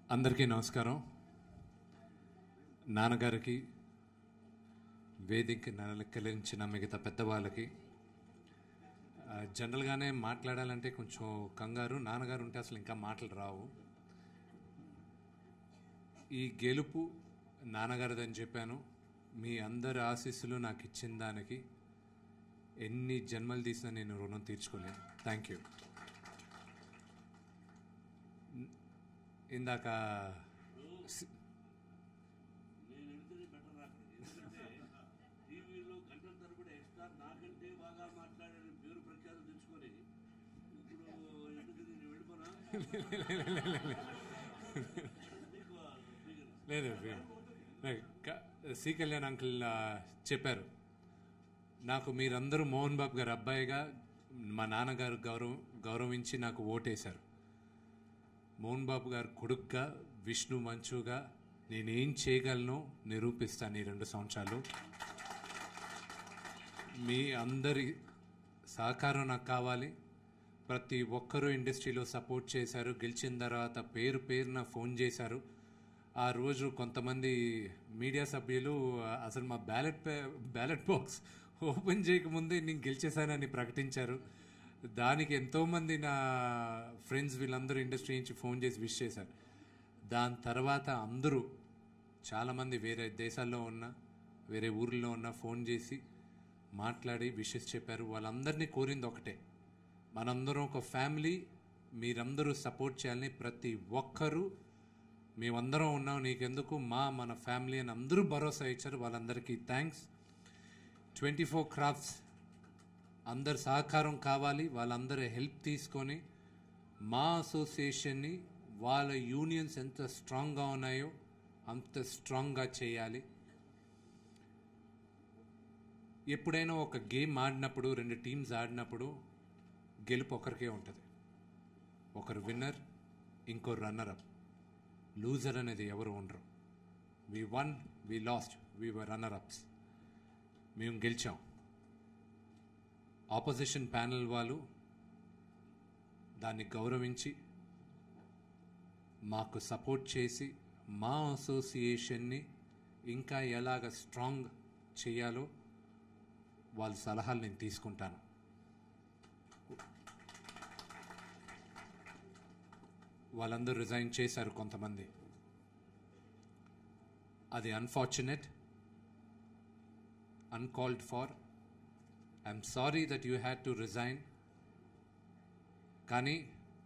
అందరికీ నమస్కారం నాన్నగారికి వేదిక నలకరించిన మిగతా పెద్దవాళ్ళకి ఆ, జనరల్గానే మాట్లాడాలంటే కొంచెం కంగారు నాన్నగారు ఉంటే అసలు ఇంకా మాటలు రావు ఈ గెలుపు నాన్నగారిదని చెప్పాను మీ అందరి ఆశీస్సులు నాకు ఇచ్చిన దానికి ఎన్ని జన్మలు తీసినా నేను రుణం తీర్చుకోలేను థ్యాంక్ యూ ఇందాక సి- నేను వెళ్తేనే బెటర్ అక్కడికి ఎందుకంటే టీవీలో గంటల తరబడి ఎక్స్ట్రా నాకంటే బాగా మాట్లాడాలని పేరు ప్రఖ్యాతం తెచ్చుకొని ఇప్పుడు ఎందుకు నేను వెళ్ళిపోనా నీకు స్పీకర్ లేదు లేదు. క- సి కళ్యాణ్ అంకుల్ ఆ, చెప్పారు నాకు మీరందరూ మోహన్ బాబు గారు అబ్బాయిగా మా నాన్నగారు గౌరవం గౌరవించి నాకు ఓటేశారు మోహన్ బాబు గారు కొడుగ్గా విష్ణు మంచుగా నేనేం చేయగలను నిరూపిస్తాను ఈ రెండు సంవత్సరాలు మీ అందరి సహకారం నాకు కావాలి ప్రతి ఒక్కరూ ఇండస్ట్రీలో సపోర్ట్ చేశారు గెలిచిన తర్వాత పేరు పేరున ఫోన్ చేశారు ఆ రోజు కొంతమంది మీడియా సభ్యులు అసలు మా బ్యాలెట్ బ్యాలెట్ బాక్స్ ఓపెన్ చేయకముందే నేను గెలిచేశానని ప్రకటించారు దానికి ఎంతోమంది నా ఫ్రెండ్స్ వీళ్ళందరూ ఇండస్ట్రీ నుంచి ఫోన్ చేసి విష్ చేశారు దాని తర్వాత అందరూ చాలామంది వేరే దేశాల్లో ఉన్న వేరే ఊర్లో ఉన్న ఫోన్ చేసి మాట్లాడి విషెస్ చెప్పారు వాళ్ళందరినీ కోరింది ఒకటే మనందరం ఒక ఫ్యామిలీ మీరందరూ సపోర్ట్ చేయాలని ప్రతి ఒక్కరూ మేమందరం ఉన్నాం నీకెందుకు మా మన ఫ్యామిలీ అని అందరూ భరోసా ఇచ్చారు వాళ్ళందరికీ థ్యాంక్స్ ట్వంటీ ఫోర్ క్రాఫ్ట్స్ అందరి సహకారం కావాలి వాళ్ళందరి హెల్ప్ తీసుకొని మా అసోసియేషన్ని వాళ్ళ యూనియన్స్ ఎంత స్ట్రాంగ్గా ఉన్నాయో అంత స్ట్రాంగ్గా చేయాలి ఎప్పుడైనా ఒక గేమ్ ఆడినప్పుడు రెండు టీమ్స్ ఆడినప్పుడు గెలుపు ఒకరికే ఉంటుంది ఒకరు విన్నర్ ఇంకో రన్నర్ అప్ లూజర్ అనేది ఎవరు ఉండరు we won we lost we were runner ups మేము గెలిచాం ఆపోజిషన్ ప్యానల్ వాళ్ళు దాన్ని గౌరవించి మాకు సపోర్ట్ చేసి మా అసోసియేషన్ని ఇంకా ఎలాగ స్ట్రాంగ్ చేయాలో వాళ్ళ సలహాలు నేను తీసుకుంటాను వాళ్ళందరూ రిజైన్ చేశారు కొంతమంది అది unfortunate uncalled for I'm sorry that you had to resign కానీ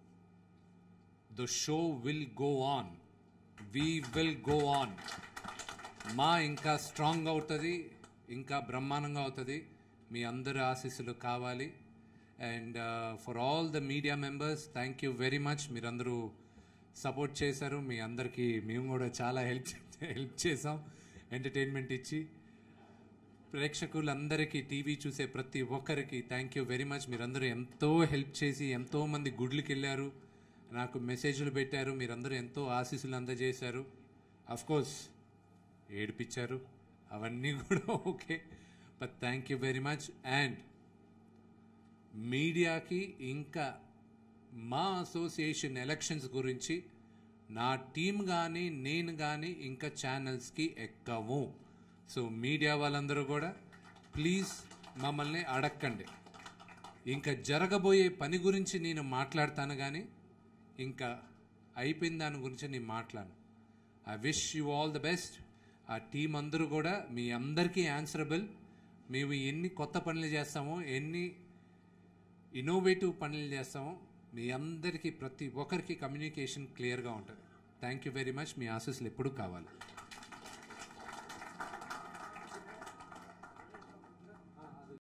the show will go on we will go on మా ఇంకా స్ట్రాంగ్ అవుతుంది ఇంకా బ్రహ్మాండంగా అవుతుంది మీ అందరి ఆశీస్సులు కావాలి and for all the media members thank you very much మీరందరూ సపోర్ట్ చేశారు మీ అందరికీ మేము కూడా చాలా హెల్ప్ హెల్ప్ చేసాం ఎంటర్టైన్మెంట్ ఇచ్చి ప్రేక్షకులందరికీ టీవీ చూసే ప్రతి ఒక్కరికి థ్యాంక్ యూ వెరీ మచ్ మీరందరూ ఎంతో హెల్ప్ చేసి ఎంతో మంది గుడ్లకి వెళ్ళారు నాకు మెసేజ్లు పెట్టారు మీరందరూ ఎంతో ఆశీస్సులు అందజేశారు అఫ్ కోర్స్ ఏడిపించారు అవన్నీ కూడా okay but thank you very much and మీడియాకి ఇంకా మా అసోసియేషన్ ఎలక్షన్స్ గురించి నా టీం కానీ నేను కానీ ఇంకా ఛానల్స్కి ఎక్కము సో మీడియా వాళ్ళందరూ కూడా ప్లీజ్ మమ్మల్ని అడక్కండి ఇంకా జరగబోయే పని గురించి నేను మాట్లాడతాను కానీ ఇంకా అయిపోయిన దాని గురించి నేను మాట్లాడను I wish you all the best ఆ టీం అందరూ కూడా మీ అందరికీ ఆన్సరబుల్ మేము ఎన్ని కొత్త పనులు చేస్తామో ఎన్ని ఇన్నోవేటివ్ పనులు చేస్తామో మీ అందరికీ ప్రతి ఒక్కరికి కమ్యూనికేషన్ క్లియర్గా ఉంటుంది థ్యాంక్ యూ వెరీ మచ్ మీ ఆశీస్సులు ఎప్పుడూ కావాలి